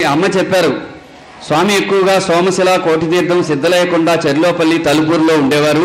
అమ్మ చెప్పారు స్వామి ఎక్కువగా సోమశిల కోటితీర్థం సిద్ధలేకుండా చెర్లోపల్లి తలుపూరులో ఉండేవారు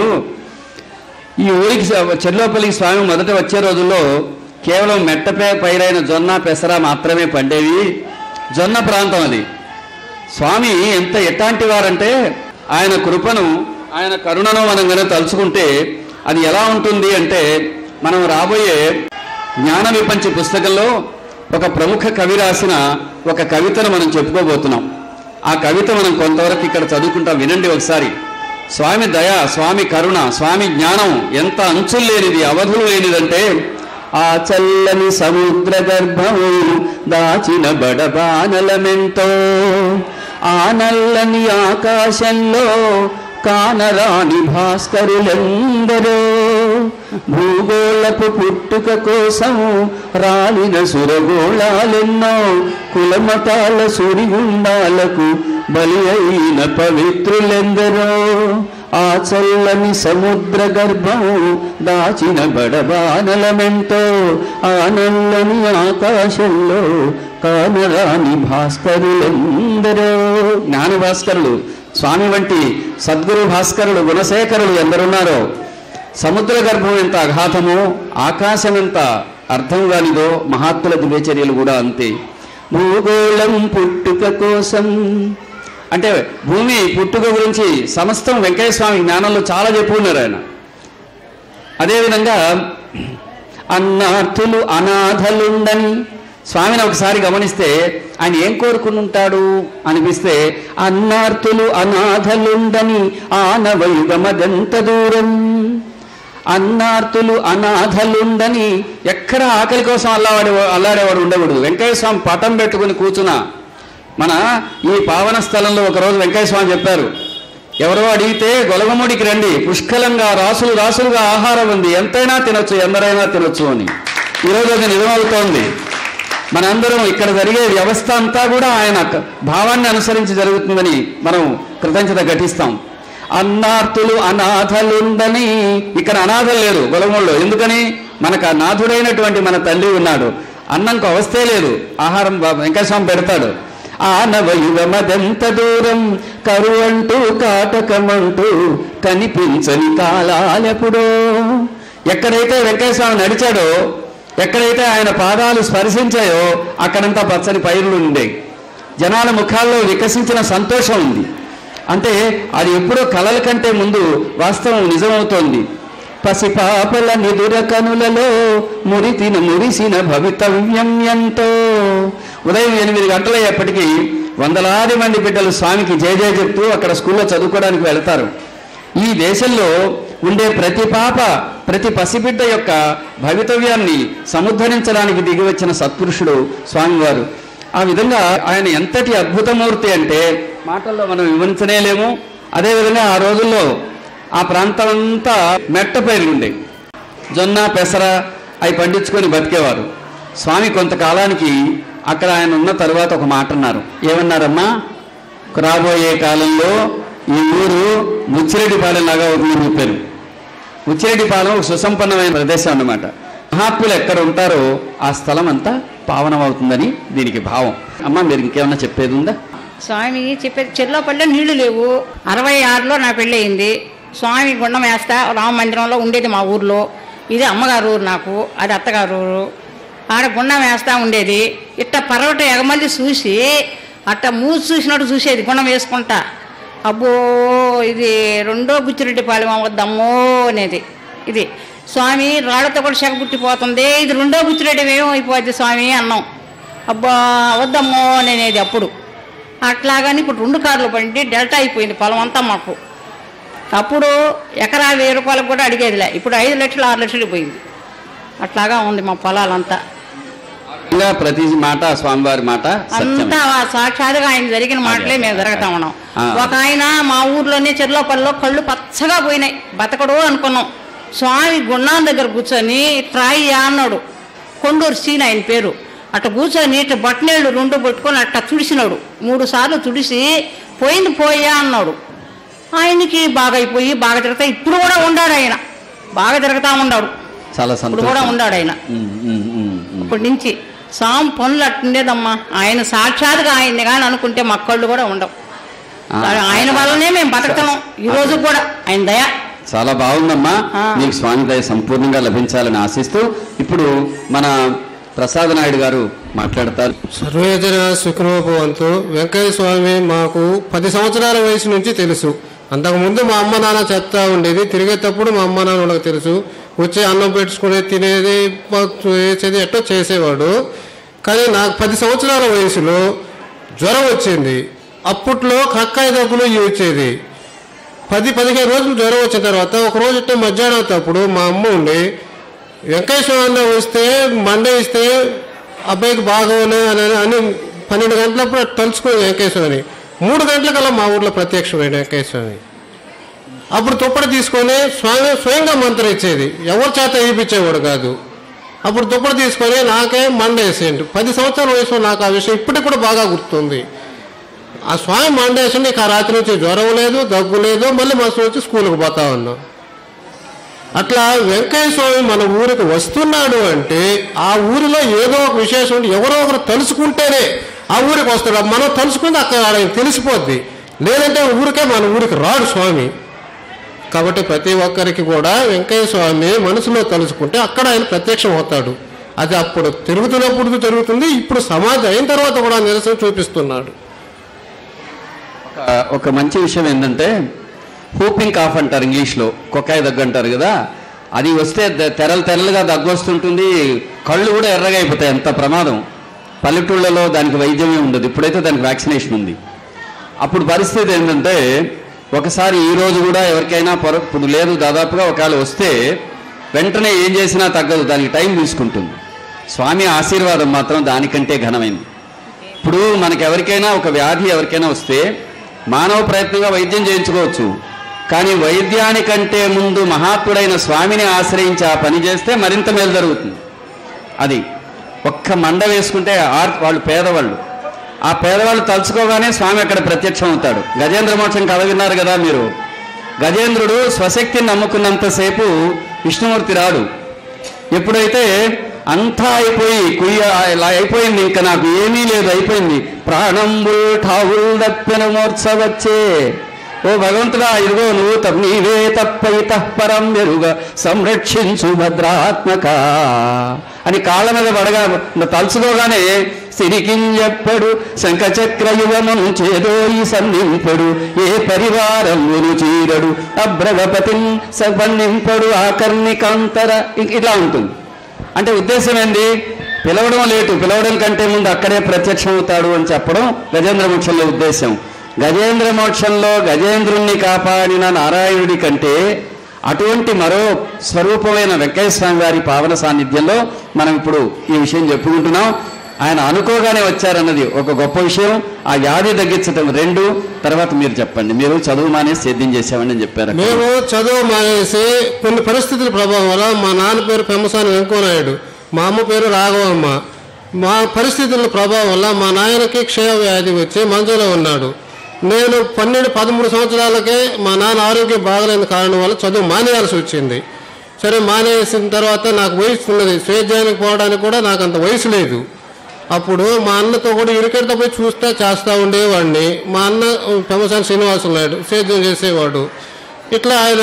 ఈ ఊరికి స- చెర్లోపల్లికి స్వామి మొదట వచ్చే రోజుల్లో కేవలం మెట్టపై పైరైన జొన్న పెసర మాత్రమే పండేవి జొన్న ప్రాంతం అది స్వామి ఎంత ఎట్లాంటి వారంటే ఆయన కృపను ఆయన కరుణను మనం కనుక తలుచుకుంటే అది ఎలా ఉంటుంది అంటే మనం రాబోయే జ్ఞాన విపంచి పుస్తకంలో ఒక ప్రముఖ కవి రాసిన ఒక కవితను మనం చెప్పుకోబోతున్నాం ఆ కవిత మనం కొంతవరకు ఇక్కడ చదువుకుంటాం వినండి ఒకసారి స్వామి దయ స్వామి కరుణ స్వామి జ్ఞానం ఎంత అంచులు లేనిది అవధులు లేనిదంటే ఆ చల్లని సముద్ర గర్భము దాచిన బడబానలమెంతో ఆ నల్లని ఆకాశంలో కానరాని భాస్కరులెందరో భూగోళపు పుట్టుక కోసం రాలిన సురగోళాలెన్నో కులమతాల సుడిగుండాలకు బలి అయిన పవిత్రులెందరో ఆ చల్లని సముద్ర గర్భం దాచిన బడబానలమెంతో ఆ నల్లని ఆకాశంలో కానరాని భాస్కరులెందరో జ్ఞాన భాస్కరులు స్వామి వంటి సద్గురు భాస్కరులు గుణశేఖరులు ఎందరున్నారో సముద్ర గర్భం ఎంత అఘాతమో ఆకాశం ఎంత అర్థం కానిదో మహాత్ముల దివ్యచర్యలు కూడా అంతే భూగోళం పుట్టుక కోసం అంటే భూమి పుట్టుక గురించి సమస్తం వెంకయ్య స్వామి జ్ఞానంలో చాలా చెప్పుకున్నారు ఆయన అదేవిధంగా అన్నార్థులు అనాథలుండని స్వామిని ఒకసారి గమనిస్తే ఆయన ఏం కోరుకుని ఉంటాడు అనిపిస్తే అన్నార్థులు అనాథలుండని ఆనవయుగమదెంత దూరం అన్నార్థులు అనాథలుండని ఎక్కడ ఆకలి కోసం అల్లాడే అల్లాడేవాడు ఉండకూడదు వెంకయ్య స్వామి పటం పెట్టుకుని కూర్చున్న మన ఈ పావన స్థలంలో ఒకరోజు వెంకయ్య స్వామి చెప్పారు ఎవరో అడిగితే గొలగముడికి రండి పుష్కలంగా రాసులు రాసులుగా ఆహారం ఉంది ఎంతైనా తినొచ్చు ఎందరైనా తినొచ్చు అని ఈరోజు అది నిజమవుతోంది మనందరం ఇక్కడ జరిగే వ్యవస్థ అంతా కూడా ఆయన క- భావాన్ని అనుసరించి జరుగుతుందని మనం కృతజ్ఞత ఘటిస్తాం అన్నార్థులు అనాథలుండని ఇక్కడ అనాథలు లేరు గొలగముళ్ళు ఎందుకని మనకు ఆ నాథుడైనటువంటి మన తండ్రి ఉన్నాడు అన్నంకు అవస్థే లేదు ఆహారం బా- వెంకటస్వామి పెడతాడు ఆనవయుగమదెంత దూరం కరువంటూ కాటకమంటూ కనిపించని కాలాలెప్పుడో ఎక్కడైతే వెంకటస్వామి నడిచాడో ఎక్కడైతే ఆయన పాదాలు స్పర్శించాయో అక్కడంతా పచ్చని పైరులు ఉండేవి జనాల ముఖాల్లో వికసించిన సంతోషం ఉంది అంటే అది ఎప్పుడో కలల కంటే ముందు వాస్తవం నిజమవుతోంది పసిపాపల నిదుర కనులలో మురితిన మురిసిన భవితవ్యం ఎంతో ఉదయం ఎనిమిది గంటలయ్యేప్పటికీ వందలాది మంది బిడ్డలు స్వామికి జయ జయ చెప్తూ అక్కడ స్కూల్లో చదువుకోవడానికి వెళ్తారు ఈ దేశంలో ఉండే ప్రతి పాప ప్రతి పసిబిడ్డ యొక్క భవితవ్యాన్ని సముద్ధరించడానికి దిగివచ్చిన సత్పురుషుడు స్వామివారు ఆ విధంగా ఆయన ఎంతటి అద్భుతమూర్తి అంటే మాటల్లో మనం వివరించనేలేము అదేవిధంగా ఆ రోజుల్లో ఆ ప్రాంతం అంతా మెట్ట పైరు ఉండే జొన్న పెసర అవి పండించుకొని బతికేవారు స్వామి కొంతకాలానికి అక్కడ ఆయన ఉన్న తరువాత ఒక మాట అన్నారు ఏమన్నారమ్మా రాబోయే కాలంలో ఈ ఊరు ముచ్చిరెడ్డిపాలెం లాగా అవుతుందని చెప్పారు ముచ్చిరెడ్డిపాలెం ఒక సుసంపన్నమైన ప్రదేశం అన్నమాట మహాత్ములు ఎక్కడ ఉంటారో ఆ స్థలం అంతా పావనమవుతుందని దీనికి భావం అమ్మ మీరు ఇంకేమన్నా చెప్పేది ఉందా స్వామి చెప్పేది చెర్లోపల్లిలో నీళ్లు లేవు అరవై ఆరులో నా పెళ్ళి అయింది స్వామి గుండం వేస్తా రామ మందిరంలో ఉండేది మా ఊర్లో ఇది అమ్మగారు ఊరు నాకు అది అత్తగారు ఊరు ఆడ గుండం వేస్తా ఉండేది ఇట్ట పర్వట ఎగమల్లి చూసి అట్ట మూసి చూసినట్టు చూసేది గుండం వేసుకుంటా అబ్బో ఇది రెండో బుచ్చిరెడ్డిపాలెం అవద్దమ్మో అనేది ఇది స్వామి రాళ్ళతో కూడా చెగ పుట్టిపోతుంది ఇది రెండో బుచ్చిరెడ్డి ఏమైపోద్ది స్వామి అన్నాం అబ్బా అవద్దమ్మో అనేది అప్పుడు అట్లాగని ఇప్పుడు రెండు కార్లు పండి డెల్టా అయిపోయింది పొలం అంతా మాకు అప్పుడు ఎకరా వెయ్యి రూపాయలకు కూడా అడిగేదిలే ఇప్పుడు ఐదు లక్షలు ఆరు లక్షలు పోయింది అట్లాగా ఉంది మా పొలాలంతా ఇంకా ప్రతి మాట స్వామివారి మాట సత్యం అంతా సాక్షాత్గా ఆయన జరిగిన మాటలే మేము జరుగుతా ఉన్నాం ఆ. ఒక ఆయన మా ఊర్లోనే చెర్లోపల్లిలో కళ్ళు పచ్చగా పోయినాయి బతకడు అనుకున్నాం స్వామి గుండం దగ్గర కూర్చొని ట్రాయి అన్నాడు కొండూరు సీన్ ఆయన పేరు అట్ట కూర్చొని ఇట్ట బట్టనేళ్ళు రెండు పట్టుకొని అట్ట తుడిసినాడు మూడు సార్లు తుడిసి పోయింది పోయా అన్నాడు ఆయనకి బాగా అయిపోయి బాగా తిరుగుతా ఇప్పుడు కూడా ఉన్నాడు ఆయన బాగా తిరుగుతా ఉన్నాడు చాలా ఇప్పుడు కూడా సంతోషం ఉన్నాడు ఆయన ఉమ్, ఉమ్, ఉమ్, ఉమ్. ఇప్పటి నుంచి స్వామి పనులు అట్టుండేదమ్మా ఆయన సాక్షాత్గా ఆయన్ని కానీ అనుకుంటే మా కళ్ళు కూడా ఉండవు ఆ, ఆయన వల్లనే మేము బతకతాం ఈ రోజు కూడా ఆయన దయ చాలా బాగుందమ్మా ఆ. మీకు స్వామి దయ సంపూర్ణంగా లభించాలని ఆశిస్తూ ఇప్పుడు మన ప్రసాద్ నాయుడు గారు మాట్లాడతారు సర్వేజన సుఖరూపవంతు వెంకయ్య స్వామి మాకు పది సంవత్సరాల వయసు నుంచి తెలుసు అంతకుముందు మా అమ్మ నాన్న చెప్తా ఉండేది తిరిగేటప్పుడు మా అమ్మ నాన్న వాళ్ళకి తెలుసు వచ్చి అన్నం పెట్టుకుని తినేది ప- వేసేది ఎట్టో చేసేవాడు కానీ నాకు పది సంవత్సరాల వయసులో జ్వరం వచ్చింది అప్పట్లో కక్కాయ దగ్గులు ఇవి వచ్చేది పది పదిహేను రోజులు జ్వరం వచ్చిన తర్వాత ఒక రోజు ఇట్టే మధ్యాహ్నం అవుతప్పుడు మా అమ్మ ఉండి వెంకటేశ్వర అన్న వస్తే మండే ఇస్తే అబ్బాయికి బాగోలే అని అని పన్నెండు గంటలప్పుడు తలుచుకుని వెంకటేశ్వరని మూడు గంటలకల్లా మా ఊర్లో ప్రత్యక్షమైన వెంకటేశ్వరని అప్పుడు తుప్పటి తీసుకొని స్వామి స్వయంగా మంత్రం ఇచ్చేది ఎవరి చేత వేయించేవాడు కాదు అప్పుడు తుప్పటి తీసుకొని నాకే మండేసేయండి పది సంవత్సరాల వయసులో నాకు ఆ విషయం ఇప్పటికి కూడా బాగా గుర్తుంది ఆ స్వామి మండేసి నీకు ఆ రాత్రి నుంచి జ్వరం లేదు దగ్గు లేదు మళ్ళీ మస్తు వచ్చి స్కూల్కి పోతా ఉన్నాం అట్లా వెంకయ్య స్వామి మన ఊరికి వస్తున్నాడు అంటే ఆ ఊరిలో ఏదో ఒక విశేషం ఉండి ఎవరో ఒకరు తలుసుకుంటేనే ఆ ఊరికి వస్తాడు మనం తలుసుకుంటే అక్కడ ఆయన తెలిసిపోద్ది లేదంటే ఊరికే మన ఊరికి రాడు స్వామి కాబట్టి ప్రతి ఒక్కరికి కూడా వెంకయ్య స్వామి మనసులో తలుచుకుంటే అక్కడ ఆయన ప్రత్యక్షం అవుతాడు అది అప్పుడు తిరుగుతున్నప్పుడు జరుగుతుంది ఇప్పుడు సమాజం అయిన తర్వాత కూడా నిరసన చూపిస్తున్నాడు ఒక- ఒక మంచి విషయం ఏంటంటే హూపింగ్ కాఫ్ అంటారు ఇంగ్లీష్లో కొక్కాయ దగ్గు అంటారు కదా అది వస్తే ద- తెరలు తెరలుగా దగ్గు వస్తుంటుంది కళ్ళు కూడా ఎర్రగా అయిపోతాయి ఎంత ప్రమాదం పల్లెటూళ్ళలో దానికి వైద్యమే ఉండదు ఇప్పుడైతే దానికి వ్యాక్సినేషన్ ఉంది అప్పుడు పరిస్థితి ఏంటంటే ఒకసారి ఈ రోజు కూడా ఎవరికైనా పొర ఇప్పుడు లేదు దాదాపుగా ఒకవేళ వస్తే వెంటనే ఏం చేసినా తగ్గదు దానికి టైం తీసుకుంటుంది స్వామి ఆశీర్వాదం మాత్రం దానికంటే ఘనమైంది ఇప్పుడు మనకి ఎవరికైనా ఒక వ్యాధి ఎవరికైనా వస్తే మానవ ప్రయత్నంగా వైద్యం చేయించుకోవచ్చు కానీ వైద్యానికంటే ముందు మహాత్ముడైన స్వామిని ఆశ్రయించి ఆ పని చేస్తే మరింత మేలు జరుగుతుంది అది ఒక్క మండ వేసుకుంటే ఆర్ వాళ్ళు పేదవాళ్ళు ఆ పేదవాళ్ళు తలుచుకోగానే స్వామి అక్కడ ప్రత్యక్షం అవుతాడు గజేంద్ర మోక్షం కథ విన్నారు కదా మీరు గజేంద్రుడు స్వశక్తిని నమ్ముకున్నంతసేపు విష్ణుమూర్తి రాడు ఎప్పుడైతే అంతా అయిపోయి కుయ్య ఇలా అయిపోయింది ఇంకా నాకు ఏమీ లేదు అయిపోయింది ప్రాణంబుల్ ఠావుల్ దప్పెన మోర్చవచ్చే ఓ భగవంతుడా ఇదిగో నువ్వు తప్ప నీవే తప్పైత పరం వెరుగ సంరక్షించు భద్రాత్మక అని కాళ్ళ మీద పడగా తలుచుకోగానే సిరికింజెప్పడు శంఖచక్ర యుగమును చేదోయి సంధింపడు ఏ పరివారం చీరడు అభ్రగపతిన్ సంబంధింపడు ఆకర్ణికాంతర ఇ- ఇట్లా ఉంటుంది అంటే ఉద్దేశం ఏంది పిలవడం లేటు పిలవడం కంటే ముందు అక్కడే ప్రత్యక్షం అవుతాడు అని చెప్పడం గజేంద్ర మోక్షంలో ఉద్దేశం గజేంద్ర మోక్షంలో గజేంద్రుణ్ణి కాపాడిన నారాయణుడి కంటే అటువంటి మరో స్వరూపమైన వెంకయ్య స్వామి వారి పావన సాన్నిధ్యంలో మనం ఇప్పుడు ఈ విషయం చెప్పుకుంటున్నాం ఆయన అనుకోగానే వచ్చారన్నది ఒక గొప్ప విషయం ఆ వ్యాధి తగ్గించడం రెండు తర్వాత మీరు చెప్పండి మీరు చదువు మానేసి సేద్యం చేసామని అని చెప్పారు మేము చదువు మానేసి కొన్ని పరిస్థితుల ప్రభావం వల్ల మా నాన్న పేరు పెమ్మసాని వెంకనాయుడు మా అమ్మ పేరు రాఘవమ్మ మా పరిస్థితుల ప్రభావం వల్ల మా నాయనకి క్షయ వ్యాధి వచ్చి మందులో ఉన్నాడు నేను పన్నెండు పదమూడు సంవత్సరాలకే మా నాన్న ఆరోగ్యం బాగలేని కారణం వల్ల చదువు మానేయాల్సి వచ్చింది సరే మానేసిన తర్వాత నాకు వయసు ఉన్నది స్వేద్యానికి పోవడానికి కూడా నాకు అంత వయసు లేదు అప్పుడు మా అన్నతో కూడా ఇరుకెడతో పోయి చూస్తా చేస్తూ ఉండేవాడిని మా అన్న పెమసాని శ్రీనివాసులు నాయుడు సేద్యం చేసేవాడు ఇట్లా ఆయన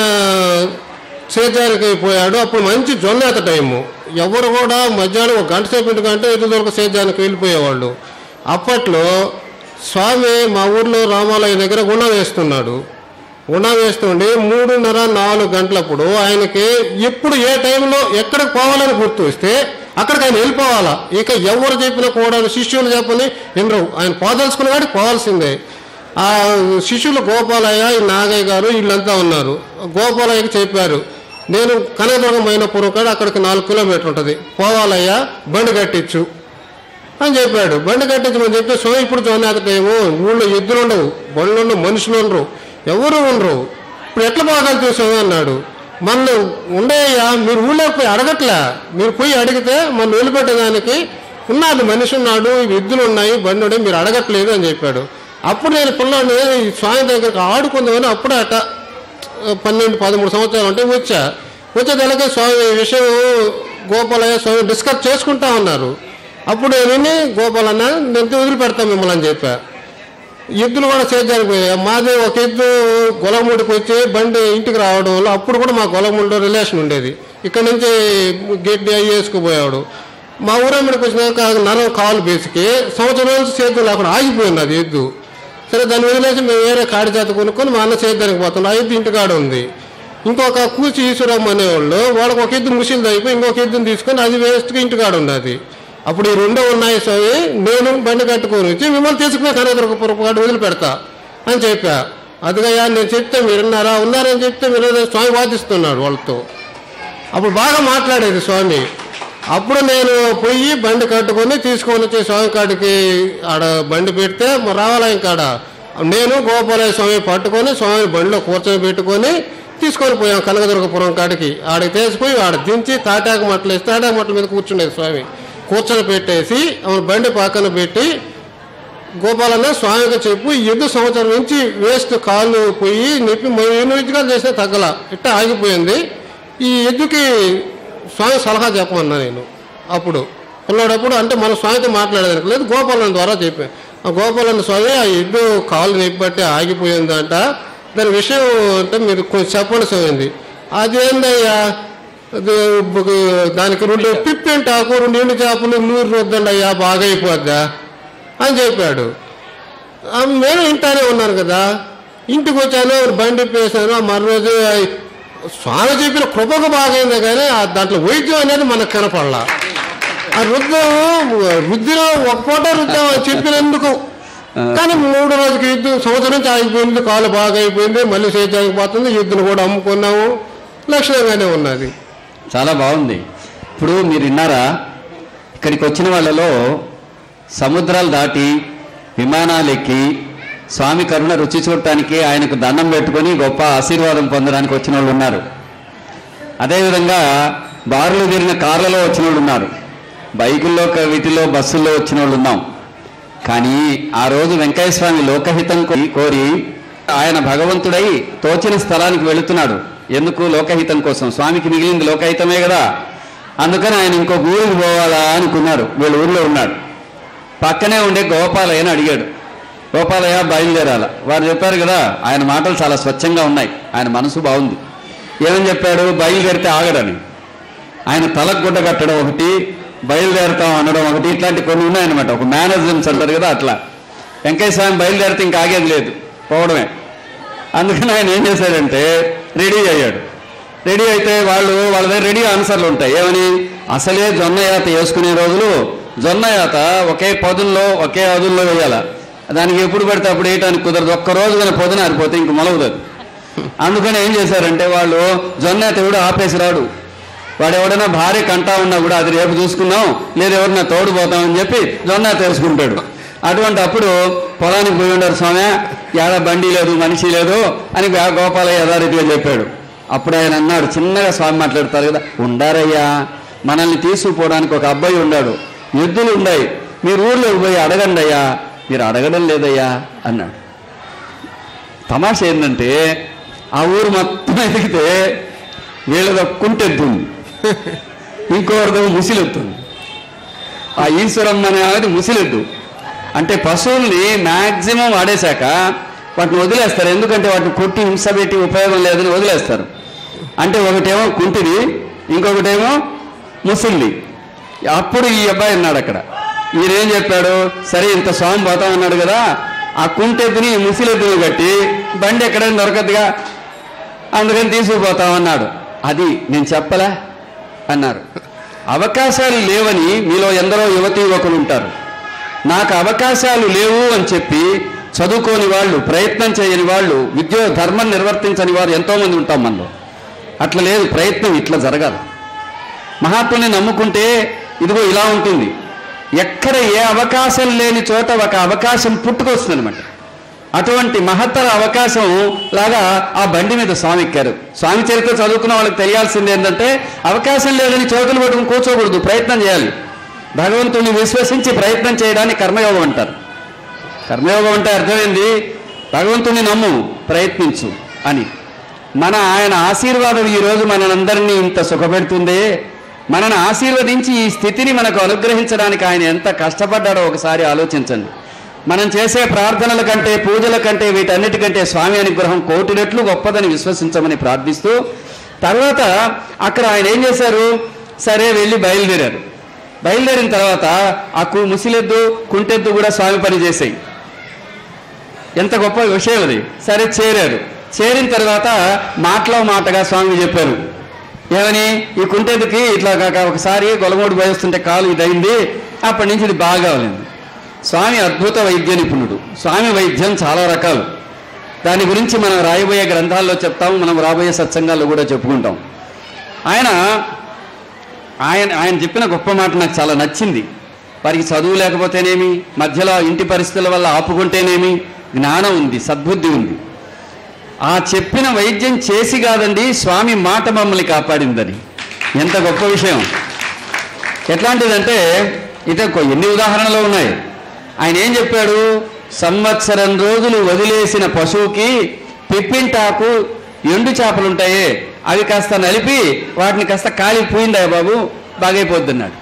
సేద్యానికి పోయాడు అప్పుడు మంచి జొన్నేత టైము ఎవరు కూడా మధ్యాహ్నం ఒక గంట సేపు కంటే ఎటు దొరక సేద్యానికి వెళ్ళిపోయేవాళ్ళు అప్పట్లో స్వామి మా ఊర్లో రామాలయం దగ్గర గుణ వేస్తున్నాడు గుణ వేస్తుండి మూడున్నర నాలుగు గంటలప్పుడు ఆయనకి ఎప్పుడు ఏ టైంలో ఎక్కడికి పోవాలని గుర్తు వస్తే అక్కడికి ఆయన వెళ్ళిపోవాలా ఇక ఎవరు చెప్పినా కూడా శిష్యులు చెప్పని వినరు ఆయన పోదలుచుకున్న వాడికి పోవాల్సిందే ఆ శిష్యులు గోపాలయ్య ఈ నాగయ్య గారు వీళ్ళంతా ఉన్నారు గోపాలయ్యకి చెప్పారు నేను కనకదుర్గం మైనపురం కాడ అక్కడికి నాలుగు కిలోమీటర్ ఉంటుంది పోవాలయ్యా బండి కట్టించు అని చెప్పాడు బండి కట్టించమని చెప్తే సో ఇప్పుడు జోనేత టైము ఊళ్ళో ఎద్దులు ఉండవు బండ్లు ఉండవు మనుషులు ఉండరు ఎవరు ఉండరు ఇప్పుడు ఎట్లా బాగా చూసావు అన్నాడు మన ఉండేయ్యా మీరు ఊళ్ళోకి పోయి అడగట్లే మీరు పోయి అడిగితే మన వదిలిపెట్టేదానికి ఉన్నాడు మనిషి ఉన్నాడు ఎద్దులు ఉన్నాయి బండి ఉన్నాయి మీరు అడగట్లేదు అని చెప్పాడు అప్పుడు నేను పిల్లాడిని ఈ స్వామి దగ్గరికి ఆడుకుందామని అప్పుడే అట పన్నెండు పదమూడు సంవత్సరాలు ఉంటే వచ్చా వచ్చేదానికే స్వామి ఈ విషయం గోపాలయ్య స్వామి డిస్కస్ చేసుకుంటా ఉన్నారు అప్పుడు నేను గోపాలన్న నేను వదిలిపెడతాం మిమ్మల్ని అని చెప్పా ఎద్దులు కూడా సేద్యానికి పోయాయి మాది ఒక ఎద్దు గొలముడికి వచ్చి బండి ఇంటికి రావడం వల్ల అప్పుడు కూడా మా గొలముడిలో రిలేషన్ ఉండేది ఇక్కడ నుంచి గడ్డి అవి వేసుకుపోయాడు మా ఊరమ్మడికి వచ్చినాక నరం కాలు బేసికి సంవత్సరం రోజులు సేద్యం లేకుండా ఆగిపోయింది అది ఎద్దు సరే దాన్ని వదిలేసి మేము వేరే కాడి చేత కొనుక్కొని మా అన్న సేద్యానికి పోతున్నాం ఆ ఎద్దు ఇంటికాడ ఉంది ఇంకొక కూచి ఈశ్వరమ్మ అనేవాళ్ళు వాళ్ళకి ఒక ఎద్దు ముసిలు అయిపోయి ఇంకొక ఎద్దుని తీసుకొని అది వేస్ట్గా ఇంటికాడ ఉన్నది అప్పుడు ఈ రెండో ఉన్నాయి స్వామి నేను బండి కట్టుకొని వచ్చి మిమ్మల్ని తీసుకునే కనదుర్గపురపు కాడు వదిలిపెడతా అని చెప్పా అదిగయ్యా నేను చెప్తే మీరు విన్నారా ఉన్నారని చెప్తే మీరు స్వామి వాదిస్తున్నాడు వాళ్ళతో అప్పుడు బాగా మాట్లాడేది స్వామి అప్పుడు నేను పోయి బండి కట్టుకొని తీసుకొని వచ్చి స్వామి కాడికి ఆడ బండి పెడితే మరి రావాలయం కాడ నేను గోపాలయ స్వామి పట్టుకొని స్వామి బండిలో కూర్చొని పెట్టుకొని తీసుకొని పోయాం కనకదుర్గపురం కాడికి ఆడికి తీసుకుపోయి ఆడ దించి తాటాక మట్టలు వేసి తాటాక మట్టల మీద కూర్చుండేది స్వామి కూర్చొని పెట్టేసి ఆమె బండి పక్కన పెట్టి గోపాలన్న స్వామికి చెప్పు ఈ ఎద్దు సంవత్సరం నుంచి వేస్ట్ కాళ్ళు పోయి నొప్పి ఎన్నిగా చేస్తే తగ్గల ఇట్ట ఆగిపోయింది ఈ ఎద్దుకి స్వామి సలహా చెప్పమన్నా నేను అప్పుడు పిల్లడప్పుడు అంటే మన స్వామితో మాట్లాడేదానికి లేదు గోపాలన్న ద్వారా చెప్పాను ఆ గోపాలన్న స్వామి ఆ ఎద్దు కాళ్ళు నొప్పి బట్టి ఆగిపోయిందంట దాని విషయం అంటే మీరు కొంచెం చెప్పండి స్వామి అదేందయ్యా అది ఒక దానికి రెండు పిప్పింటి ఆకు రెండు ఎండు చేపలు నూరు రుద్దండి అయ్యా బాగా అయిపోద్దా అని చెప్పాడు ఆ, నేను ఇంటానే ఉన్నాను కదా ఇంటికి వచ్చాను బండి పేసాను ఆ మరోజు స్వామి చెప్పిన కృపకు బాగైంది కానీ ఆ దాంట్లో వైద్యం అనేది మనకు కనపడలా ఆ రుద్దం రుద్దిలో ఒక పూట రుద్దాం అని చెప్పినందుకు కానీ మూడు రోజుకి యుద్ధం సంవత్సరం నుంచి ఆగిపోయింది కాలు బాగా అయిపోయింది మళ్ళీ సేద్యానికి పోతుంది యుద్ధం కూడా అమ్ముకున్నాము లక్షణంగానే ఉన్నది చాలా బాగుంది ఇప్పుడు మీరు విన్నారా ఇక్కడికి వచ్చిన వాళ్ళలో సముద్రాలు దాటి విమానాలు ఎక్కి స్వామి కరుణ రుచి చూడటానికి ఆయనకు దండం పెట్టుకొని గొప్ప ఆశీర్వాదం పొందడానికి వచ్చిన వాళ్ళు ఉన్నారు అదేవిధంగా బారులు తిరిగిన కార్లలో వచ్చిన వాళ్ళు ఉన్నారు బైకుల్లో క- వీటిలో బస్సుల్లో వచ్చిన వాళ్ళు ఉన్నాం కానీ ఆ రోజు వెంకయ్య స్వామి లోకహితం కో- కోరి ఆయన భగవంతుడై తోచిన స్థలానికి వెళుతున్నాడు ఎందుకు లోకహితం కోసం స్వామికి మిగిలింది లోకహితమే కదా అందుకని ఆయన ఇంకో ఊరికి పోవాలా అనుకున్నారు వీళ్ళ ఊర్లో ఉన్నాడు పక్కనే ఉండే గోపాలయ్య అని అడిగాడు గోపాలయ్య బయలుదేరాల వారు చెప్పారు కదా ఆయన మాటలు చాలా స్వచ్ఛంగా ఉన్నాయి ఆయన మనసు బాగుంది ఏమని చెప్పాడు బయలుదేరితే ఆగడని ఆయన తలకు గుడ్డ కట్టడం ఒకటి బయలుదేరుతాం అనడం ఒకటి ఇట్లాంటి కొన్ని ఉన్నాయన్నమాట ఒక మేనేజ్మెంట్స్ అంటారు కదా అట్లా వెంకయ్య స్వామి బయలుదేరితే ఇంకా ఆగేది లేదు పోవడమే అందుకని ఆయన ఏం చేశాడంటే రెడీ అయ్యాడు రెడీ అయితే వాళ్ళు వాళ్ళ దగ్గర రెడీ ఆన్సర్లు ఉంటాయి ఏమని అసలే జొన్న యాత వేసుకునే రోజులు జొన్న యాత ఒకే పొదుల్లో ఒకే అదుల్లో వేయాల దానికి ఎప్పుడు పడితే అప్పుడు వేయటానికి కుదరదు ఒక్క రోజు కానీ పొద్దున ఆరిపోతే ఇంక మొలవదు అందుకని ఏం చేశారంటే వాళ్ళు జొన్న యాత కూడా ఆపేసి రాడు వాడు ఎవడైనా భార్య కంటా ఉన్నా కూడా అది రేపు చూసుకుందాం లేదా ఎవరైనా తోడు పోతామని చెప్పి జొన్న తెలుసుకుంటాడు అటువంటి అప్పుడు పొలానికి పోయి ఉండారు స్వామి ఏడ బండి లేదు మనిషి లేదు అని గా- గోపాలయ్య యథారీతిగా చెప్పాడు అప్పుడు ఆయన అన్నాడు చిన్నగా స్వామి మాట్లాడతారు కదా ఉండారయ్యా మనల్ని తీసుకుపోవడానికి ఒక అబ్బాయి ఉన్నాడు ఎద్దులు ఉన్నాయి మీరు ఊర్లోకి పోయి అడగండి అయ్యా మీరు అడగడం లేదయ్యా అన్నాడు తమాష ఏంటంటే ఆ ఊరు మొత్తం ఎదిగితే వీళ్ళది ఒక కుంటెత్తుంది ఇంకోరిదో ముసిలెత్తుంది ఆ ఈశ్వరమ్మ అనే ఆమెది ముసిలెద్దు అంటే పశువుల్ని మ్యాక్సిమం వాడేశాక వాటిని వదిలేస్తారు ఎందుకంటే వాటిని కొట్టి హింస పెట్టి ఉపయోగం లేదని వదిలేస్తారు అంటే ఒకటేమో కుంటిది ఇంకొకటేమో ముసిల్ది అప్పుడు ఈ అబ్బాయి ఉన్నాడు అక్కడ ఈయన ఏం చెప్పాడు సరే ఇంత స్వామి పోతా ఉన్నాడు కదా ఆ కుంటెద్దుని ఈ ముసిలెద్దుని కట్టి బండి ఎక్కడైనా దొరకదుగా అందుకని తీసుకుపోతామన్నాడు అది నేను చెప్పలే అన్నారు అవకాశాలు లేవని మీలో ఎందరో యువతి యువకులు ఉంటారు నాకు అవకాశాలు లేవు అని చెప్పి చదువుకోని వాళ్ళు ప్రయత్నం చేయని వాళ్ళు విద్యో ధర్మం నిర్వర్తించని వారు ఎంతోమంది ఉంటాం మనలో అట్లా లేదు ప్రయత్నం ఇట్లా జరగాలి మహాత్ముని నమ్ముకుంటే ఇదిగో ఇలా ఉంటుంది ఎక్కడ ఏ అవకాశం లేని చోట ఒక అవకాశం పుట్టుకొస్తుంది అనమాట అటువంటి మహత్తర అవకాశం లాగా ఆ బండి మీద స్వామి ఎక్కారు స్వామి చరిత్ర చదువుకున్న వాళ్ళకి తెలియాల్సింది ఏంటంటే అవకాశం లేదని చోటులు పట్టుకుని కూర్చోకూడదు ప్రయత్నం చేయాలి భగవంతుని విశ్వసించి ప్రయత్నం చేయడానికి కర్మయోగం అంటారు కర్మయోగం అంటే అర్థమైంది భగవంతుని నమ్ము ప్రయత్నించు అని మన ఆయన ఆశీర్వాదం ఈరోజు మనందరినీ ఇంత సుఖపెడుతుందే మనను ఆశీర్వదించి ఈ స్థితిని మనకు అనుగ్రహించడానికి ఆయన ఎంత కష్టపడ్డాడో ఒకసారి ఆలోచించండి మనం చేసే ప్రార్థనల కంటే పూజల కంటే వీటన్నిటికంటే స్వామి అనుగ్రహం కోటి రెట్లు గొప్పదని విశ్వసించమని ప్రార్థిస్తూ తర్వాత అక్కడ ఆయన ఏం చేశారు సరే వెళ్ళి బయలుదేరారు బయలుదేరిన తర్వాత ఆ కు ముసిలెద్దు కుంటెద్దు కూడా స్వామి పని చేసాయి ఎంత గొప్ప విషయం అది సరే చేరారు చేరిన తర్వాత మాటలో మాటగా స్వామి చెప్పారు ఏమని ఈ కుంటెద్దుకి ఇట్లా కాక ఒకసారి గొలమూడు పోయేస్తుంటే కాలు ఇదైంది అప్పటి నుంచి ఇది బాగా ఉంది స్వామి అద్భుత వైద్య నిపుణుడు స్వామి వైద్యం చాలా రకాలు దాని గురించి మనం రాయబోయే గ్రంథాల్లో చెప్తాము మనం రాబోయే సత్సంగాల్లో కూడా చెప్పుకుంటాం ఆయన ఆయన ఆయన చెప్పిన గొప్ప మాట నాకు చాలా నచ్చింది వారికి చదువు లేకపోతేనేమి మధ్యలో ఇంటి పరిస్థితుల వల్ల ఆపుకుంటేనేమి జ్ఞానం ఉంది సద్బుద్ధి ఉంది ఆ చెప్పిన వైద్యం చేసి కాదండి స్వామి మాట మమ్మల్ని కాపాడిందని ఎంత గొప్ప విషయం ఎట్లాంటిదంటే ఇదే కొ- ఎన్ని ఉదాహరణలు ఉన్నాయి ఆయన ఏం చెప్పాడు సంవత్సరం రోజులు వదిలేసిన పశువుకి పిప్పింటాకు ఎండు చేపలు ఉంటాయే అవి కాస్త నలిపి వాటిని కాస్త కాలిపోయిందా బాబు బాగైపోద్దన్నాడు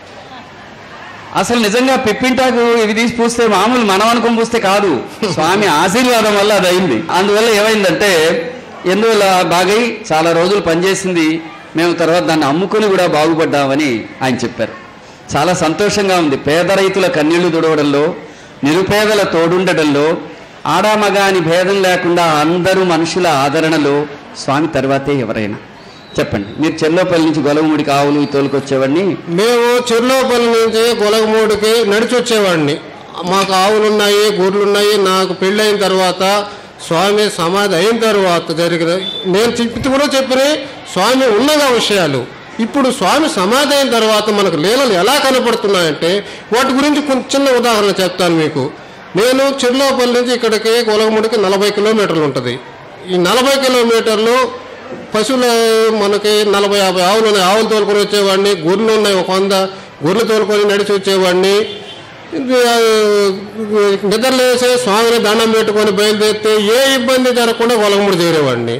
అసలు నిజంగా పిప్పింటాకు ఇవి తీసి పూస్తే మామూలు మనం అనుకుని పూస్తే కాదు స్వామి ఆశీర్వాదం వల్ల అది అయింది అందువల్ల ఏమైందంటే ఎందువల్ల బాగై చాలా రోజులు పనిచేసింది మేము తర్వాత దాన్ని అమ్ముకుని కూడా బాగుపడ్డామని ఆయన చెప్పారు చాలా సంతోషంగా ఉంది పేద రైతుల కన్నీళ్లు తుడవడంలో నిరుపేదల తోడుండడంలో ఆడామగ అని భేదం లేకుండా అందరూ మనుషుల ఆదరణలో స్వామి తర్వాతే ఎవరైనా చెప్పండి మీరు చెల్లోపల్లి నుంచి గొలవముడికి ఆవులు తోలుకొచ్చేవాడిని మేము చెర్లోపల్లి నుంచి గొలగమూడికి నడిచి వచ్చేవాడిని మాకు ఆవులు ఉన్నాయి గొర్రెలు ఉన్నాయి నాకు పెళ్ళైన తర్వాత స్వామి సమాధి అయిన తర్వాత జరిగిన నేను చెప్పి కూడా చెప్పిన స్వామి ఉన్నగా విషయాలు ఇప్పుడు స్వామి సమాధి అయిన తర్వాత మనకు లీలలు ఎలా కనపడుతున్నాయంటే వాటి గురించి కొంచెం చిన్న ఉదాహరణ చెప్తాను మీకు నేను చెర్లోపల్లి నుంచి ఇక్కడికి గొలగమూడికి నలభై కిలోమీటర్లు ఉంటుంది ఈ నలభై కిలోమీటర్లు పశువులు మనకి నలభై యాభై ఆవులు ఉన్నాయి ఆవులు తోలుకొని వచ్చేవాడిని గొర్రెలు ఉన్నాయి ఒక వంద గొర్రెలు తోలుకొని నడిచి వచ్చేవాడిని ఇది, ఆ, నిద్రలేసే స్వామిని దండం పెట్టుకొని బయలుదేరితే ఏ ఇబ్బంది జరగకుండా ఒలగముడు చేరేవాడిని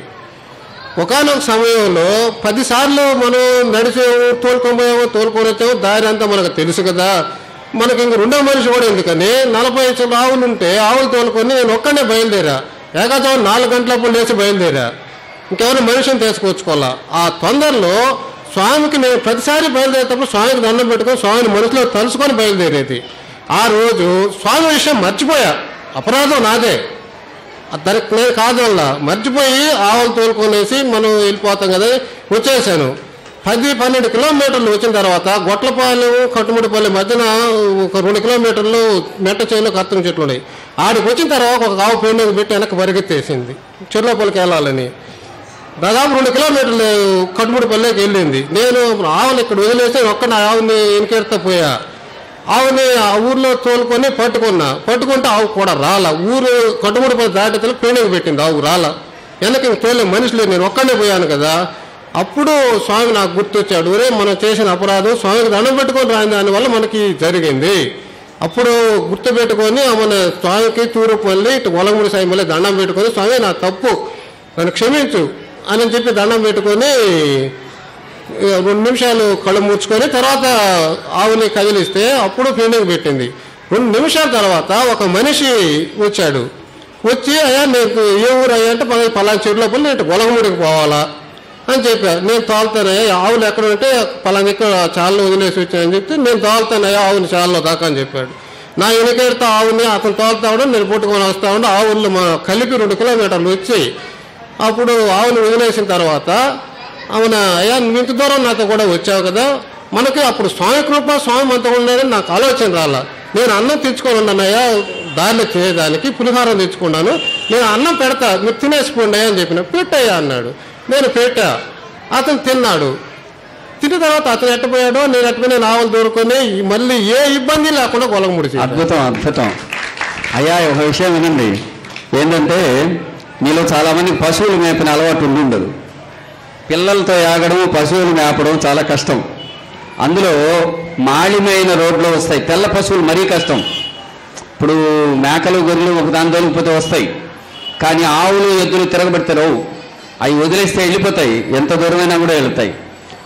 ఒకనొక సమయంలో పదిసార్లు మనం నడిచి తోలుకొని పోయామో తోలుకొని వచ్చామో దారి అంతా మనకు తెలుసు కదా మనకి ఇంక రెండో మనిషి కూడా ఎందుకని నలభై ఐదు ఆవులు ఉంటే ఆవులు తోలుకొని నేను ఒక్కడే బయలుదేరా ఏకాచం నాలుగు గంటలప్పుడు లేచి బయలుదేరా ఇంకెవరు మనిషిని తీసుకొచ్చుకోవాలా ఆ తొందరలో స్వామికి నేను ప్రతిసారి బయలుదేరేటప్పుడు స్వామికి దండం పెట్టుకొని స్వామిని మనసులో తలుసుకొని బయలుదేరేది ఆ రోజు స్వామి విషయం మర్చిపోయా అపరాధం నాదే దానికి నేను కాదు వల్ల మర్చిపోయి ఆవులు తోలుకొనేసి మనం వెళ్ళిపోతాం కదా వచ్చేసాను పది పన్నెండు కిలోమీటర్లు వచ్చిన తర్వాత గొట్లపాలెం కట్టుముడిపల్లి మధ్యన ఒక రెండు కిలోమీటర్లు మెట్ట చేనులో కత్తం చెట్లు ఉన్నాయి ఆడికి వచ్చిన తర్వాత ఒక ఆవు పెండుకు పెట్టి వెనక్కి పరిగెత్తేసింది చెర్లోపల్లికి వెళ్ళాలని దాదాపు రెండు కిలోమీటర్లు కట్టుముడిపల్లికి వెళ్ళింది నేను ఆవుని ఇక్కడ వదిలేసి ఒక్క నా ఆవుని వెనకెడతా పోయా ఆవుని ఆ ఊర్లో తోలుకొని పట్టుకున్నా పట్టుకుంటే ఆవు కూడా రాల ఊరు కట్టుముడిపల్లి దాటితే పేణికి పెట్టింది ఆవు రాల వెనక ఇంక తోలే మనిషి లేదు నేను ఒక్కడే పోయాను కదా అప్పుడు స్వామి నాకు గుర్తొచ్చాడు ఒరే మనం చేసిన అపరాధం స్వామికి దండం పెట్టుకొని రాని దానివల్ల మనకి జరిగింది అప్పుడు గుర్తు పెట్టుకొని మన స్వామికి తూరుపల్లి ఇటు ఒలగముడి సాయి మళ్ళీ దండం పెట్టుకొని స్వామి నా తప్పు నన్ను క్షమించు అని చెప్పి దండం పెట్టుకొని ఇక రెండు నిమిషాలు కళ్ళు మూర్చుకొని తర్వాత ఆవుని కదిలిస్తే అప్పుడు ఫీల్డింగ్ పెట్టింది రెండు నిమిషాల తర్వాత ఒక మనిషి వచ్చాడు వచ్చి అయ్యా నీకు ఏ ఊరు అయ్యా అంటే పలానా పలానా చెడు లోపల నేను గొలగముడికి పోవాలా అని చెప్పా నేను తోలుతానయ్యా ఆవులు ఎక్కడ ఉంటే పలానా ఇక్కడ చాలలో వదిలేసి వచ్చానని చెప్తే నేను తోలుతానయ్యా ఆవుని చాలలో దాకా అని చెప్పాడు నా వెనకెడతా ఆవుని అతను తోలుతాడు నేను పుట్టుకొని వస్తా ఉంటే ఆవులు మా కలిపి రెండు కిలోమీటర్లు వచ్చి అప్పుడు ఆవును వదిలేసిన తర్వాత అవునా అయ్యా నువ్వు ఇంత దూరం నాతో కూడా వచ్చావు కదా మనకి అప్పుడు స్వామి కృప స్వామి మనతో ఉన్నాడని నాకు ఆలోచన రాలా నేను అన్నం తెచ్చుకొని ఉన్నానయ్యా దారిలో చేయడానికి పులిహారం తెచ్చుకున్నాను నేను అన్నం పెడతా మీరు తినేసుకోండి అని చెప్పిన పెట్టయ్యా అన్నాడు నేను పెట్టా అతను తిన్నాడు తిన్న తర్వాత అతను ఎట్టపోయాడో నేను ఎట్టుకుని నేను ఆవులు దూరుకొని మళ్ళీ ఏ ఇబ్బంది లేకుండా గొలగముడి అద్భుతం అద్భుతం అయ్యా ఒక విషయం వినండి ఏంటంటే మీలో చాలా మంది పశువులు మేపిన అలవాటు ఉండి ఉండదు పిల్లలతో యాగడం పశువులు మేపడం చాలా కష్టం అందులో మాలిమైన రోడ్లు వస్తాయి తెల్ల పశువులు మరీ కష్టం ఇప్పుడు మేకలు గొర్రెలు ఒక దాని తోలిపోతే వస్తాయి కానీ ఆవులు ఎద్దులు తిరగబడితే రావు అవి వదిలేస్తే వెళ్ళిపోతాయి ఎంత దూరమైనా కూడా వెళ్తాయి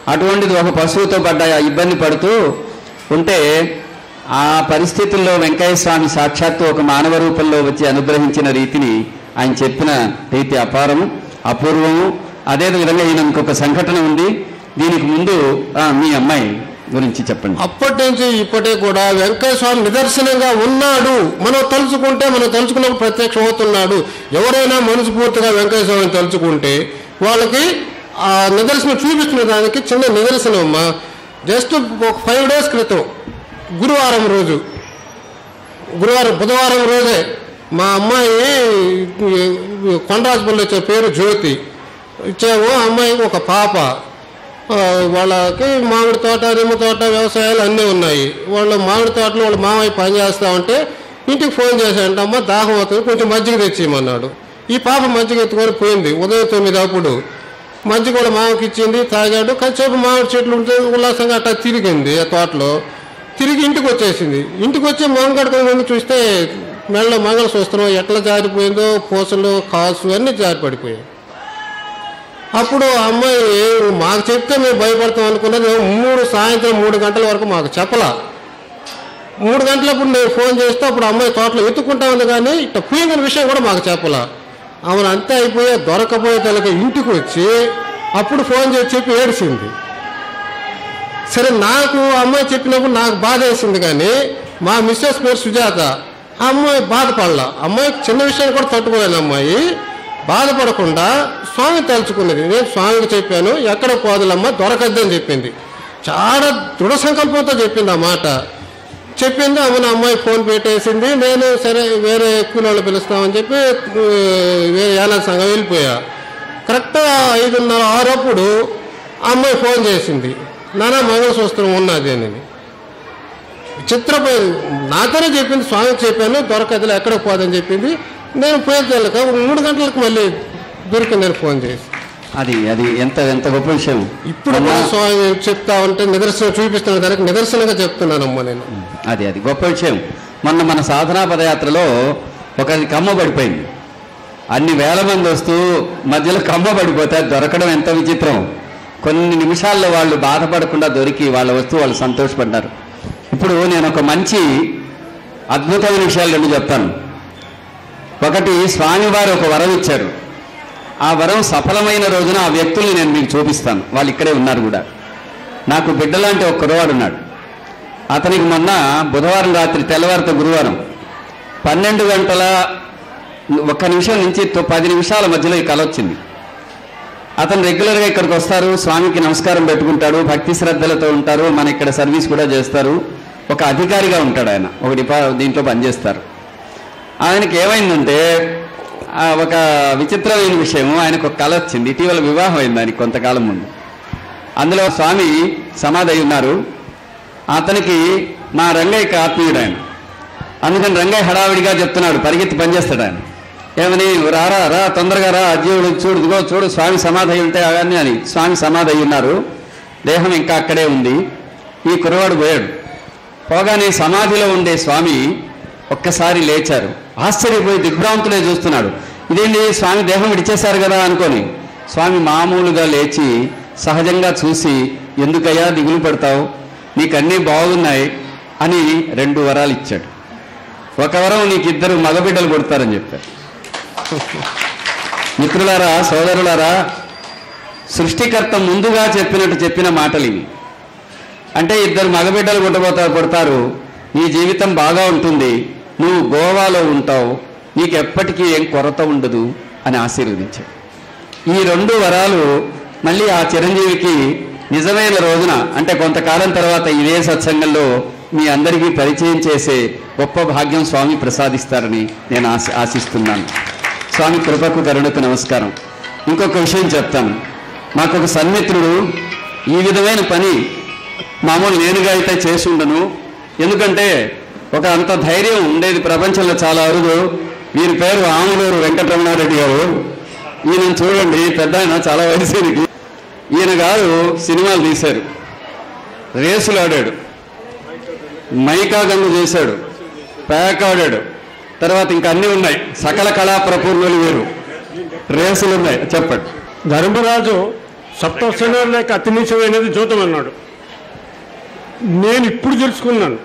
అటువంటిది ఒక పశువుతో పడ్డ ఇబ్బంది పడుతూ ఉంటే ఆ పరిస్థితుల్లో వెంకయ్య స్వామి సాక్షాత్తు ఒక మానవ రూపంలో వచ్చి అనుగ్రహించిన రీతిని ఆయన చెప్పిన రీతి అపారము అపూర్వము అదే విధంగా ఈయన ఇంకొక సంఘటన ఉంది దీనికి ముందు ఆ, మీ అమ్మాయి గురించి చెప్పండి అప్పటి నుంచి ఇప్పటికి కూడా వెంకయ్య స్వామి నిదర్శనంగా ఉన్నాడు మనం తలుచుకుంటే మనం తలుచుకున్నప్పుడు ప్రత్యక్షం అవుతున్నాడు ఎవరైనా మనస్ఫూర్తిగా వెంకయ్య స్వామిని తలుచుకుంటే వాళ్ళకి ఆ నిదర్శనం చూపిస్తున్న దానికి చిన్న నిదర్శనం అమ్మా జస్ట్ ఒక ఫైవ్ డేస్ క్రితం గురువారం రోజు గురువారం బుధవారం రోజే మా అమ్మాయి కొండరాజపల్లి వచ్చే పేరు జ్యోతి ఇచ్చాము ఆ అమ్మాయికి ఒక పాప ఆ, వాళ్ళకి మామిడి తోట నిమ్మ తోట వ్యవసాయాలు అన్నీ ఉన్నాయి వాళ్ళ మామిడి తోటలో వాళ్ళ మామయ్య పని చేస్తా ఉంటే ఇంటికి ఫోన్ చేశాడంట అమ్మ దాహం అవుతుంది కొంచెం మజ్జిగ తెచ్చిమన్నాడు ఈ పాప మజ్జిగ ఎత్తుకొని పోయింది ఉదయం తొమ్మిది అప్పుడు మజ్జిగ కూడా మామకి ఇచ్చింది తాగాడు కాసేపు మామిడి చెట్లు ఉంటే ఉల్లాసంగా అట్లా తిరిగింది ఆ తోటలో తిరిగి ఇంటికి వచ్చేసింది ఇంటికి వచ్చి మొహం కడుకొని వెళ్ళి చూస్తే మెళ్ళ మంగళసూత్రం ఎట్లా జారిపోయిందో పూసలు కాసు అన్నీ జారి పడిపోయాయి అప్పుడు ఆ అమ్మాయి మాకు చెప్తే మేము భయపడతాం అనుకున్నది మూడు సాయంత్రం మూడు గంటల వరకు మాకు చెప్పలా మూడు గంటలప్పుడు నేను ఫోన్ చేస్తే అప్పుడు అమ్మాయి తోటలో ఎత్తుకుంటా ఉంది కానీ ఇట్లా పోయిన విషయం కూడా మాకు చెప్పలా ఆమెను అంతా అయిపోయే దొరకపోయే తలకి ఇంటికి వచ్చి అప్పుడు ఫోన్ చేసి చెప్పి ఏడిసింది సరే నాకు ఆ అమ్మాయి చెప్పినప్పుడు నాకు బాధ వేసింది కానీ మా మిస్సెస్ పేరు సుజాత ఆ అమ్మాయి బాధపడలా అమ్మాయికి చిన్న విషయాన్ని కూడా తట్టుకోలేని అమ్మాయి బాధపడకుండా స్వామి తలుచుకున్నది నేను స్వామికి చెప్పాను ఎక్కడ పోదులమ్మ దొరకద్దని చెప్పింది చాలా దృఢ సంకల్పంతో చెప్పింది ఆ మాట చెప్పింది అమ్మని అమ్మాయి ఫోన్ పెట్టేసింది నేను సరే వేరే కూలోళ్ళు పిలుస్తామని చెప్పి ఆ, వేరే యానా సంఘం వెళ్ళిపోయా కరెక్ట్గా ఐదున్నర ఆరప్పుడు ఆ అమ్మాయి ఫోన్ చేసింది నానా మంగళసూత్రం ఉన్నది అని చిత్రపై నాతోనే చెప్పింది స్వామికి చెప్పాను దొరకదులే ఎక్కడికి పోదని చెప్పింది నేను పోయేది వెళ్ళక ఒక మూడు గంటలకు మళ్ళీ దొరికిందని ఫోన్ చేసి అది అది ఎంత ఎంత గొప్ప విషయం ఇప్పుడు మొన్న- కూడా స్వామి చెప్తా ఉంటే నిదర్శనం చూపిస్తున్న దానికి నిదర్శనంగా చెప్తున్నానమ్మా నేను అది అది గొప్ప విషయం మొన్న మన సాధనా పదయాత్రలో ఒకరి కమ్మ పడిపోయింది అన్ని వేల మంది వస్తూ మధ్యలో కమ్మ పడిపోతే అది దొరకడం ఎంత విచిత్రం కొన్ని నిమిషాల్లో వాళ్ళు బాధపడకుండా దొరికి వాళ్ళ వస్తువు వాళ్ళు సంతోషపడ్డారు ఇప్పుడు నేను ఒక మంచి అద్భుతమైన విషయాలు రెండు చెప్తాను ఒకటి స్వామివారు ఒక వరం ఇచ్చారు ఆ వరం సఫలమైన రోజున ఆ వ్యక్తుల్ని నేను మీకు చూపిస్తాను వాళ్ళు ఇక్కడే ఉన్నారు కూడా నాకు బిడ్డలాంటి ఒక కురవాడు ఉన్నాడు అతనికి మొన్న బుధవారం రాత్రి తెల్లవారితో గురువారం పన్నెండు గంటల ఒక్క నిమిషం నుంచి తొ- పది నిమిషాల మధ్యలో ఈ కల వచ్చింది అతను రెగ్యులర్గా ఇక్కడికి వస్తారు స్వామికి నమస్కారం పెట్టుకుంటాడు భక్తి శ్రద్ధలతో ఉంటారు మన ఇక్కడ సర్వీస్ కూడా చేస్తారు ఒక అధికారిగా ఉంటాడు ఆయన ఒక డిపా దీంట్లో పనిచేస్తారు ఆయనకి ఏమైందంటే ఆ, ఒక విచిత్రమైన విషయం ఆయనకు ఒక కళ వచ్చింది ఇటీవల వివాహం అయింది ఆయనకి కొంతకాలం ముందు అందులో స్వామి సమాధి అయి ఉన్నారు అతనికి మా రంగయ్యకి ఆత్మీయుడు ఆయన అందుకని రంగయ్య హడావిడిగా చెప్తున్నాడు పరిగెత్తి పనిచేస్తాడు ఆయన ఏమని రారా రా తొందరగా రా అజ్జీవుడు చూడు ఇదిగో చూడు స్వామి సమాధి అయి ఉంటే అవన్నీ అని స్వామి సమాధి అయి ఉన్నారు దేహం ఇంకా అక్కడే ఉంది ఈ కురవాడు పోయాడు పోగానే సమాధిలో ఉండే స్వామి ఒక్కసారి లేచారు ఆశ్చర్యపోయి దిగ్భ్రాంతులే చూస్తున్నాడు ఇదేంటి స్వామి దేహం విడిచేశారు కదా అనుకొని స్వామి మామూలుగా లేచి సహజంగా చూసి ఎందుకయ్యా దిగులు పడతావు నీకు అన్నీ బాగున్నాయి అని రెండు వరాలు ఇచ్చాడు ఒక వరం నీకు ఇద్దరు మగబిడ్డలు కొడతారని చెప్పారు మిత్రులారా సోదరులారా సృష్టికర్త ముందుగా చెప్పినట్టు చెప్పిన మాటలు ఇవి అంటే ఇద్దరు మగబిడ్డలు పుట్టబోతారు పుడతారు నీ జీవితం బాగా ఉంటుంది నువ్వు గోవాలో ఉంటావు నీకు ఎప్పటికీ ఏం కొరత ఉండదు అని ఆశీర్వదించాడు ఈ రెండు వరాలు మళ్ళీ ఆ చిరంజీవికి నిజమైన రోజున అంటే కొంతకాలం తర్వాత ఇదే సత్సంగంలో మీ అందరికీ పరిచయం చేసే గొప్ప భాగ్యం స్వామి ప్రసాదిస్తారని నేను ఆశ ఆశిస్తున్నాను స్వామి కృపకు కరుణకు నమస్కారం ఇంకొక విషయం చెప్తాను నాకు ఒక సన్మిత్రుడు ఈ విధమైన పని మామూలు నేనుగా అయితే చేసి ఉండను ఎందుకంటే ఒక అంత ధైర్యం ఉండేది ప్రపంచంలో చాలా అరుదు వీరి పేరు ఆములూరు వెంకటరమణారెడ్డి గారు ఈయన చూడండి పెద్ద ఆయన చాలా వయసు ఈయనకి. ఈయన గారు సినిమాలు తీశారు రేసులు ఆడాడు మైకా గంగు చేశాడు పేక ఆడాడు తర్వాత ఇంకా అన్నీ ఉన్నాయి సకల కళా ప్రపూర్ణులు వీరు రేసులు ఉన్నాయి చెప్పండి ధర్మరాజు సప్తవసనాలు లేక అతి నీచమైనది జూతం అన్నాడు నేను ఇప్పుడు తెలుసుకున్నాను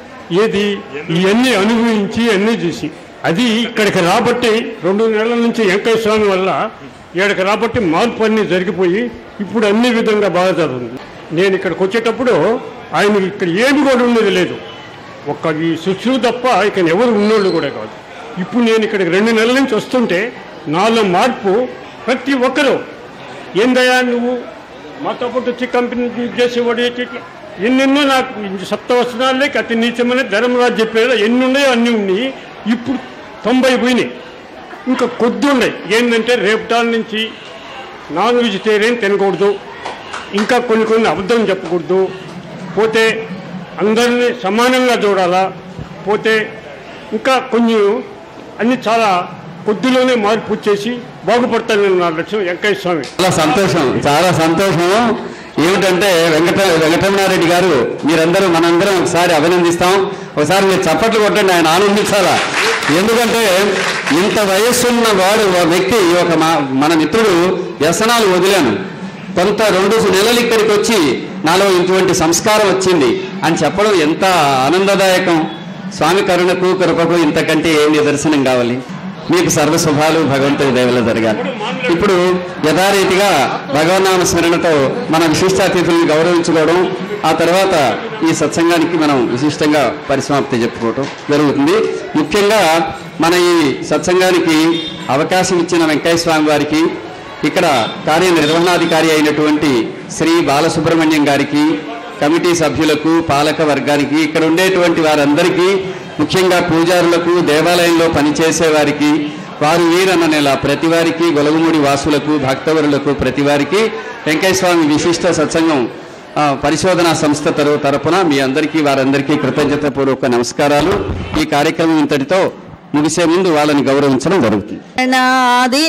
ఏది ఇవన్నీ అనుభవించి అన్నీ చూసి అది ఇక్కడికి రాబట్టి రెండు నెలల నుంచి వెంకయ్య స్వామి వల్ల ఇక్కడికి రాబట్టి మార్పు అన్నీ జరిగిపోయి ఇప్పుడు అన్ని విధంగా బాగా జరుగుతుంది నేను ఇక్కడికి వచ్చేటప్పుడు ఆయన ఇక్కడ ఏమి కూడా ఉన్నది లేదు ఒక్క ఈ శిష్యులు తప్ప ఇక్కడ ఎవరు ఉన్నోళ్ళు కూడా కాదు ఇప్పుడు నేను ఇక్కడికి రెండు నెలల నుంచి వస్తుంటే నాలో మార్పు ప్రతి ఒక్కరూ ఏందయ్యా నువ్వు మాతో పాటు వచ్చి కంపెనీ చేసేవాడు ఇట్లా ఎన్నెన్నో నాకు సప్తవసనాలకి అతి నీచమని ధర్మరాజు చెప్పారు ఎన్ని ఉన్నాయో అన్నీ ఉన్నాయి ఇప్పుడు తొంభై పోయినాయి ఇంకా కొద్ది ఉన్నాయి ఏంటంటే రేపటాల నుంచి నాన్ వెజిటేరియన్ తినకూడదు ఇంకా కొన్ని కొన్ని అబద్ధం చెప్పకూడదు పోతే అందరినీ సమానంగా చూడాలా పోతే ఇంకా కొన్ని అన్ని చాలా కొద్దిలోనే మార్పు వచ్చేసి బాగుపడతానని నా లక్ష్యం వెంకయ్య స్వామి చాలా సంతోషం చాలా సంతోషం ఏమిటంటే వెంకట వెంకటరమణారెడ్డి గారు మీరందరూ మనందరం ఒకసారి అభినందిస్తాం ఒకసారి మీరు చప్పట్లు కొట్టండి ఆయన ఆనందించాలా ఎందుకంటే ఇంత వయస్సున్న వాడు ఒక వ్యక్తి ఒక మా- మన మిత్రుడు వ్యసనాలు వదిలాను కొంత రెండు నెలలు ఇక్కడికి వచ్చి నాలో ఇటువంటి సంస్కారం వచ్చింది అని చెప్పడం ఎంత ఆనందదాయకం స్వామి కరుణకు కృపకు ఇంతకంటే ఏం నిదర్శనం కావాలి మీకు సర్వ శుభాలు భగవంతుడి దయవల్ల జరగాలి ఇప్పుడు యథారీతిగా భగవన్నామ స్మరణతో మన విశిష్ట అతిథుల్ని గౌరవించుకోవడం ఆ తర్వాత ఈ సత్సంగానికి మనం విశిష్టంగా పరిసమాప్తి చెప్పుకోవడం జరుగుతుంది ముఖ్యంగా మన ఈ సత్సంగానికి అవకాశం ఇచ్చిన వెంకయ్య స్వామి వారికి ఇక్కడ కార్యనిర్వహణాధికారి అయినటువంటి శ్రీ బాలసుబ్రహ్మణ్యం గారికి కమిటీ సభ్యులకు పాలక వర్గానికి ఇక్కడ ఉండేటువంటి వారందరికీ ముఖ్యంగా పూజారులకు దేవాలయంలో పనిచేసే వారికి వారు వీరన్న నెల ప్రతి వారికి గొలగముడి వాసులకు భక్తవరులకు ప్రతి వారికి వెంకయ్య స్వామి విశిష్ట సత్సంగం ఆ, పరిశోధనా సంస్థ తరఫు తరపున మీ అందరికీ వారందరికీ కృతజ్ఞతాపూర్వక నమస్కారాలు ఈ కార్యక్రమం ఇంతటితో ముగిసే ముందు వాళ్ళని గౌరవించడం జరుగుతుంది నాది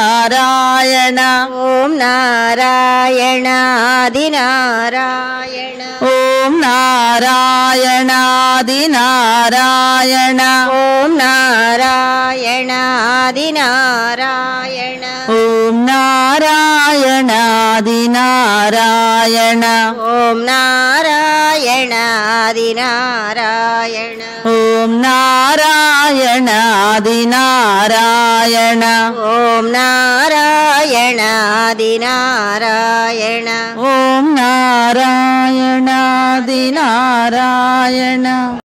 నారాయణ ఓం నారాయణాది నారాయణ ఓం నారాయణాది నారాయణ ఓం నారాయణాది నారాయణ ఓం నారాయణాది నారాయణ ఓం నారాయణాది నారాయణ ఓం నారాయణాది నారాయణ ఓం నారాయణాది నారాయణ ఓం నారాయణాది నారాయణ